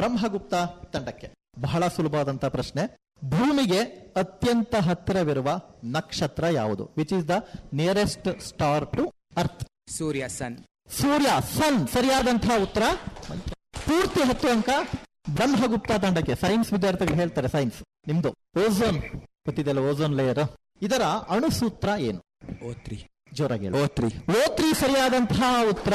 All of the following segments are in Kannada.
ಬ್ರಹ್ಮಗುಪ್ತ ತಂಡಕ್ಕೆ ಬಹಳ ಸುಲಭವಾದಂತಹ ಪ್ರಶ್ನೆ ಭೂಮಿಗೆ ಅತ್ಯಂತ ಹತ್ತಿರವಿರುವ ನಕ್ಷತ್ರ ಯಾವುದು which is the nearest star to earth ಸೂರ್ಯ ಸನ್ ಸೂರ್ಯ ಸನ್ ಸರಿಯಾದಂತಹ ಉತ್ತರ ಪೂರ್ತಿ ಹತ್ತು ಅಂಕ ಬ್ರಹ್ಮಗುಪ್ತ ತಂಡಕ್ಕೆ ಸೈನ್ಸ್ ವಿದ್ಯಾರ್ಥಿಗಳು ಹೇಳ್ತಾರೆ ಸೈನ್ಸ್ ನಿಮ್ದು ಓಝೋನ್ ಗೊತ್ತಿದೆಯಲ್ಲ ಓಝೋನ್ ಲೇಯರ್ ಇದರ ಅಣುಸೂತ್ರ ಏನು ಓ ತ್ರೀ ಜೋರಾಗಿ ಹೇಳು. ಓ ತ್ರೀ ಓ ತ್ರೀ ಸರಿಯಾದಂತಹ ಉತ್ತರ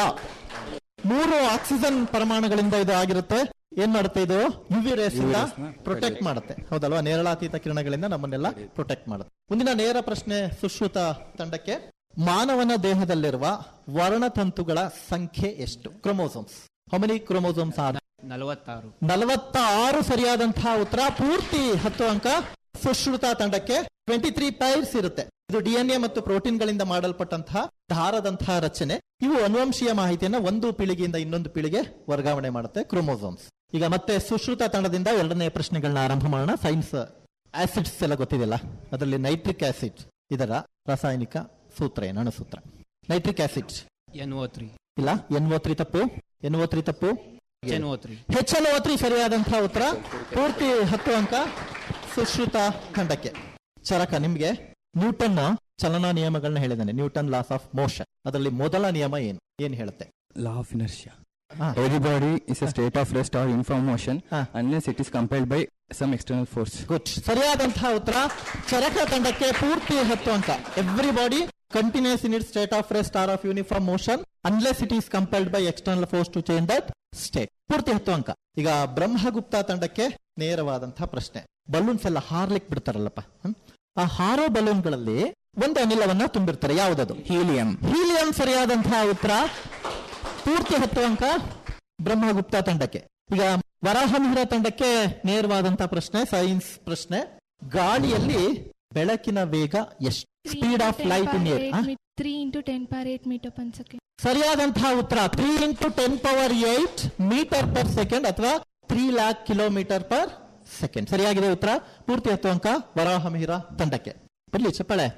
ಮೂರು ಆಕ್ಸಿಜನ್ ಪರಮಾಣುಗಳಿಂದ ಇದು ಆಗಿರುತ್ತೆ ಏನ್ ಮಾಡುತ್ತೆ ಇದು ಯುವಿ ರೇಸ್ ಇಂದ rays ನ ಪ್ರೊಟೆಕ್ಟ್ ಮಾಡುತ್ತೆ ಹೌದಲ್ವಾ ನೇರಳಾತೀತ ಕಿರಣಗಳಿಂದ ನಮ್ಮನ್ನೆಲ್ಲ ಪ್ರೊಟೆಕ್ಟ್ ಮಾಡುತ್ತೆ ಮುಂದಿನ ನೇರ ಪ್ರಶ್ನೆ ಸುಶ್ರುತ ತಂಡಕ್ಕೆ ಮಾನವನ ದೇಹದಲ್ಲಿರುವ ವರ್ಣತಂತುಗಳ ಸಂಖ್ಯೆ ಎಷ್ಟು ಕ್ರೋಮೋಸೋಮ್ಸ್ ಹೌ ಕ್ರೋಮೋಸೋಮ್ಸ್ ಆರ್ ನಲವತ್ತಾರು ನಲವತ್ತ ಆರು ಸರಿಯಾದಂತಹ ಉತ್ತರ ಪೂರ್ತಿ ಹತ್ತು ಅಂಕ ಸುಶ್ರುತ ತಂಡಕ್ಕೆ ಟ್ವೆಂಟಿ ತ್ರೀ ಪೈರ್ಸ್ ಇರುತ್ತೆ ಇದು ಡಿಎನ್ಎ ಮತ್ತು ಪ್ರೋಟೀನ್ ಗಳಿಂದ ಮಾಡಲ್ಪಟ್ಟಂತಹ ದಾರದಂತಹ ರಚನೆ ಇವು ಅನುವಂಶೀಯ ಮಾಹಿತಿಯನ್ನ ಒಂದು ಪೀಳಿಗೆಯಿಂದ ಇನ್ನೊಂದು ಪೀಳಿಗೆ ವರ್ಗಾವಣೆ ಮಾಡುತ್ತೆ ಕ್ರೋಮೋಸೋಮ್ಸ್ ಈಗ ಮತ್ತೆ ಸುಶ್ರುತ ತಂಡದಿಂದ ಎರಡನೇ ಪ್ರಶ್ನೆಗಳನ್ನ ಆರಂಭ ಮಾಡೋಣ ಸೈನ್ಸ್ ಆಸಿಡ್ಸ್ ಎಲ್ಲ ಗೊತ್ತಿದೆಯಲ್ಲ ಅದರಲ್ಲಿ ನೈಟ್ರಿಕ್ ಆಸಿಡ್ ಇದರ ರಾಸಾಯನಿಕ ಸೂತ್ರ ಏನು ಅಣುಸೂತ್ರ nitric acid N O three ಇಲ್ಲ ಎನ್ ಓ ತ್ರೀ ತಪ್ಪು ಎನ್ ಓ ತ್ರೀ ತಪ್ಪು ಎನ್ ಓ ತ್ರೀ ಹೆಚ್ಚಲು ಓತ್ರಿ ಸರಿಯಾದಂತಹ ಉತ್ತರ ಪೂರ್ತಿ ಹತ್ತು ಅಂಕ ಸುಶ್ರುತ ಖಂಡಕ್ಕೆ ಚರಕ ನಿಮ್ಗೆ ನ್ಯೂಟನ್ ಚಲನಾ ನಿಯಮಗಳನ್ನ ಹೇಳಿದ್ದಾನೆ ನ್ಯೂಟನ್ ಲಾಸ್ ಆಫ್ ಮೋಷನ್ ಅದರಲ್ಲಿ ಮೊದಲ ನಿಯಮ ಏನು ಏನ್ ಹೇಳುತ್ತೆ Law of inertia. Ah. Every body is a state of rest or uniform motion Ah. unless it is compelled by some external force. Good ಸರಿಯಾದಂತಹ ಉತ್ತರ ಚರಕ ತಂಡಕ್ಕೆ ಪೂರ್ತಿ ಹತ್ತು ಅಂಕ everybody continues in it state of rest or of uniform motion unless it is compelled by external force to change that state ಪೂರ್ತಿ ಹತ್ತು ಅಂಕ ಈಗ ಬ್ರಹ್ಮಗುಪ್ತ ತಂಡಕ್ಕೆ ನೇರವಾದಂತಹ ಪ್ರಶ್ನೆ ಬಲೂನ್ಸ್ ಎಲ್ಲ ಹಾರ್ಲಿಕ್ ಬಿಡ್ತಾರಲ್ಲಪ್ಪ ಹ್ಮ್? ಆ ಹಾರೋ ಬಲೂನ್ಗಳಲ್ಲಿ ಒಂದು ಅನಿಲವನ್ನ ತುಂಬಿರ್ತಾರೆ ಯಾವುದದು Helium. ಹೀಲಿಯಂ ಸರಿಯಾದಂತಹ ಉತ್ತರ ಪೂರ್ತಿ ಹತ್ತು ಅಂಕ ಬ್ರಹ್ಮಗುಪ್ತ ತಂಡಕ್ಕೆ ಈಗ ವರಾಹಮಿಹಿರ ತಂಡಕ್ಕೆ ನೇರವಾದಂತಹ ಪ್ರಶ್ನೆ ಸೈನ್ಸ್ ಪ್ರಶ್ನೆ ಗಾಳಿಯಲ್ಲಿ ಬೆಳಕಿನ ವೇಗ ಎಷ್ಟು speed of light in air three into ten per eight metre per second ಸರಿಯಾದಂತಹ ಉತ್ತರ three into ten power eight metre per second ಅಥವಾ three lakh kilometre per second ಸರಿಯಾಗಿದೆ ಉತ್ತರ ಪೂರ್ತಿ ಹತ್ತು ಅಂಕ ವರಾಹಮಿಹಿರ ತಂಡಕ್ಕೆ ಬರ್ಲಿ ಚಪ್ಪಾಳೆ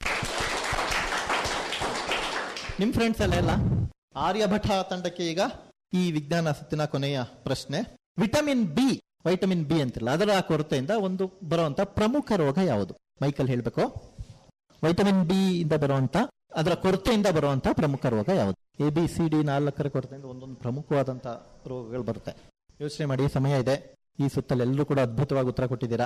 ನಿಮ್ ಫ್ರೆಂಡ್ಸ್ ಎಲ್ಲ ಎಲ್ಲ ಆರ್ಯಭಟ ತಂಡಕ್ಕೆ ಈಗ ಈ ವಿಜ್ಞಾನ ಸುತ್ತಿನ ಕೊನೆಯ ಪ್ರಶ್ನೆ ವಿಟಮಿನ್ ಬಿ ವೈಟಮಿನ್ ಬಿ ಅಂತಿಲ್ಲ ಅದರ ಕೊರತೆಯಿಂದ ಒಂದು ಬರುವಂತ ಪ್ರಮುಖ ರೋಗ ಯಾವುದು ಮೈಕಲ್ ಹೇಳ್ಬೇಕು ವೈಟಮಿನ್ ಬಿ ಇಂದ ಬರುವಂತ ಅದರ ಕೊರತೆಯಿಂದ ಬರುವಂತ ಪ್ರಮುಖ ರೋಗ ಯಾವುದು ಎ ಬಿ ಸಿ ಡಿ ನಾಲ್ಕರ ಕೊರತೆಯಿಂದ ಒಂದೊಂದು ಪ್ರಮುಖವಾದಂತ ರೋಗಗಳು ಬರುತ್ತೆ ಯೋಚನೆ ಮಾಡಿ ಸಮಯ ಇದೆ ಈ ಸುತ್ತಲ್ಲಿ ಎಲ್ಲರೂ ಕೂಡ ಅದ್ಭುತವಾಗಿ ಉತ್ತರ ಕೊಟ್ಟಿದ್ದೀರಾ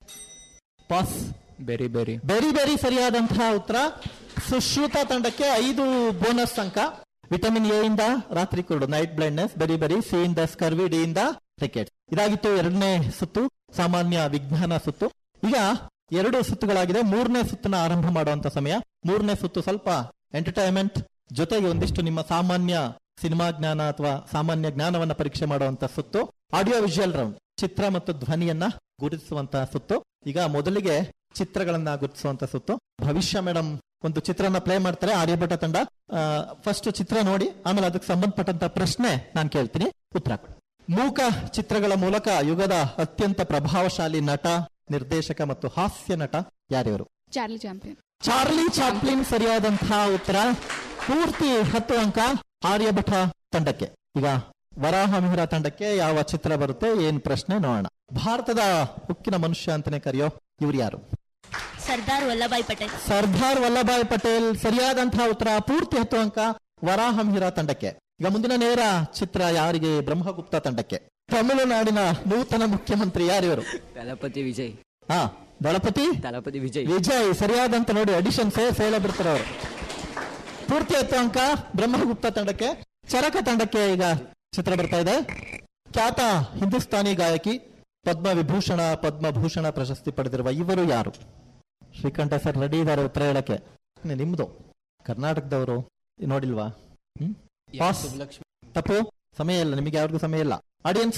pass berry berry berry beriberi ಸರಿಯಾದಂತಹ ಉತ್ತರ ಸುಶ್ರುತ ತಂಡಕ್ಕೆ ಐದು ಬೋನಸ್ ಅಂಕ ವಿಟಮಿನ್ ಎ ಇಂದ ರಾತ್ರಿ ಕುರುಡು night blindness beriberi C ಇಂದ ಸ್ಕರ್ವಿ ಡಿ ಇಂದ ಟಿಕೆಟ್ ಇದಾಗಿತ್ತು ಎರಡನೇ ಸುತ್ತು ಸಾಮಾನ್ಯ ವಿಜ್ಞಾನ ಸುತ್ತು ಈಗ ಎರಡು ಸುತ್ತುಗಳಾಗಿದೆ ಮೂರನೇ ಸುತ್ತನ್ನ ಆರಂಭ ಮಾಡುವಂತ ಸಮಯ ಮೂರನೇ ಸುತ್ತು ಸ್ವಲ್ಪ ಎಂಟರ್ಟೈನ್ಮೆಂಟ್ ಜೊತೆಗೆ ಒಂದಿಷ್ಟು ನಿಮ್ಮ ಸಾಮಾನ್ಯ ಸಿನಿಮಾ ಜ್ಞಾನ ಅಥವಾ ಸಾಮಾನ್ಯ ಜ್ಞಾನವನ್ನ ಪರೀಕ್ಷೆ ಮಾಡುವಂತ ಸುತ್ತು ಆಡಿಯೋ ವಿಜುವಲ್ ರೌಂಡ್ ಚಿತ್ರ ಮತ್ತು ಧ್ವನಿಯನ್ನ ಗುರುತಿಸುವಂತಹ ಸುತ್ತು ಈಗ ಮೊದಲಿಗೆ ಚಿತ್ರಗಳನ್ನ ಗುರುತಿಸುವಂತ ಸುತ್ತು ಭವಿಷ್ಯ ಮೇಡಮ್ ಒಂದು ಚಿತ್ರನ ಪ್ಲೇ ಮಾಡ್ತಾರೆ ಆರ್ಯಭಟ ತಂಡ ಫಸ್ಟ್ ಚಿತ್ರ ನೋಡಿ ಆಮೇಲೆ ಅದಕ್ಕೆ ಸಂಬಂಧಪಟ್ಟಂತ ಪ್ರಶ್ನೆ ನಾನು ಕೇಳ್ತೀನಿ ಉತ್ತರ ಕೊಡಿ ಮೂಕ ಚಿತ್ರಗಳ ಮೂಲಕ ಯುಗದ ಅತ್ಯಂತ ಪ್ರಭಾವಶಾಲಿ ನಟ ನಿರ್ದೇಶಕ ಮತ್ತು ಹಾಸ್ಯ ನಟ ಯಾರ್ಯಾರು ಚಾರ್ಲಿ ಚಾಂಪಿಯನ್ ಚಾರ್ಲಿ ಚಾಪ್ಲಿನ್ ಸರಿಯಾದಂತಹ ಉತ್ತರ ಪೂರ್ತಿ ಹತ್ತು ಅಂಕ ಆರ್ಯಭಟ ತಂಡಕ್ಕೆ ಈಗ ವರಾಹಮಿಹಿರ ತಂಡಕ್ಕೆ ಯಾವ ಚಿತ್ರ ಬರುತ್ತೆ ಏನ್ ಪ್ರಶ್ನೆ ನೋಡೋಣ ಭಾರತದ ಉಕ್ಕಿನ ಮನುಷ್ಯ ಅಂತಾನೆ ಕರೆಯೋ ಇವ್ರು ಯಾರು ಸರ್ದಾರ್ ವಲ್ಲಭಾಯ್ ಪಟೇಲ್ ಸರ್ದಾರ್ ವಲ್ಲಭಾಯ್ ಪಟೇಲ್ ಸರಿಯಾದಂತಹ ಉತ್ತರ ಪೂರ್ತಿ ಹತ್ತು ಅಂಕ ವರಾಹಮಿಹಿರ ತಂಡಕ್ಕೆ ಈಗ ಮುಂದಿನ ನೇರ ಚಿತ್ರ ಯಾರಿಗೆ ಬ್ರಹ್ಮಗುಪ್ತ ತಂಡಕ್ಕೆ ತಮಿಳುನಾಡಿನ ನೂತನ ಮುಖ್ಯಮಂತ್ರಿ ಯಾರಿವರು ದಳಪತಿ ವಿಜಯ್ ಹಾ ದಳಪತಿ ದಳಪತಿ ವಿಜಯ್ ವಿಜಯ್ ಸರಿಯಾದಂತ ನೋಡಿ ಅಡಿಷನ್ ಸೇರ್ಸ್ ಹೇಳ ಬಿಡ್ತಾರೆ ಅವರು ಪೂರ್ತಿ ಹತ್ತು ಅಂಕ ಬ್ರಹ್ಮಗುಪ್ತ ತಂಡಕ್ಕೆ ಚರಕ ತಂಡಕ್ಕೆ ಈಗ ಚಿತ್ರ ಬರ್ತಾ ಇದೆ ಖ್ಯಾತ ಹಿಂದೂಸ್ತಾನಿ ಗಾಯಕಿ ಪದ್ಮ ವಿಭೂಷಣ ಪದ್ಮಭೂಷಣ ಪ್ರಶಸ್ತಿ ಪಡೆದಿರುವ ಇವರು ಯಾರು ಶ್ರೀಕಂಠ ಸರ್ ರೆಡಿ ಇದ್ದಾರೆ ಉತ್ತರ ಹೇಳಕ್ಕೆ ನಿ- ನಿಮ್ದು ಕರ್ನಾಟಕದವರು ನೋಡಿಲ್ವಾ ಹ್ಮ್ ಪಾಸ್ ತಪ್ಪು ಸಮಯ ಇಲ್ಲ ನಿಮಗೆ ಯಾರಿಗೂ ಸಮಯ ಇಲ್ಲ ಆಡಿಯನ್ಸ್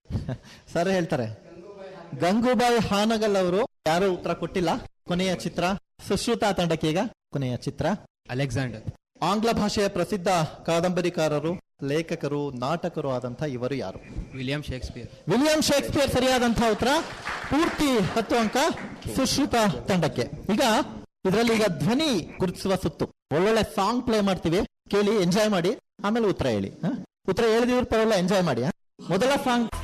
ಸರ್ ಹೇಳ್ತಾರೆ ಗಂಗೂಬಾಯಿ ಹಾನಗಲ್ ಅವರು ಯಾರು ಉತ್ತರ ಕೊಟ್ಟಿಲ್ಲ ಕೊನೆಯ ಚಿತ್ರ ಸುಶ್ರುತ ತಂಡಕ್ಕೆ ಈಗ ಕೊನೆಯ ಚಿತ್ರ ಅಲೆಕ್ಸಾಂಡರ್ ಆಂಗ್ಲ ಭಾಷೆಯ ಪ್ರಸಿದ್ಧ ಕಾದಂಬರಿಕಾರರು ಲೇಖಕರು ನಾಟಕರು ಆದಂತಹ ಇವರು ಯಾರು ವಿಲಿಯಂ ಶೇಕ್ಸ್ಪಿಯರ್ ವಿಲಿಯಂ ಶೇಕ್ಸ್ಪಿಯರ್ ಸರಿಯಾದಂತಹ ಉತ್ತರ ಪೂರ್ತಿ ಹತ್ತು ಅಂಕ ಸುಶ್ರುತ ತಂಡಕ್ಕೆ ಈಗ ಇದರಲ್ಲಿ ಈಗ ಧ್ವನಿ ಗುರುತಿಸುವ ಸುತ್ತು ಒಳ್ಳೊಳ್ಳೆ ಸಾಂಗ್ ಪ್ಲೇ ಮಾಡ್ತೀವಿ ಕೇಳಿ ಎಂಜಾಯ್ ಮಾಡಿ ಆಮೇಲೆ ಉತ್ತರ ಹೇಳಿ ಹ? ಉತ್ತರ ಹೇಳಿದಿವ್ರ ಪರವಾಗಿಲ್ಲ ಎಂಜಾಯ್ ಮಾಡಿ ಹ? ಮೊದಲ ಸಾಂಗ್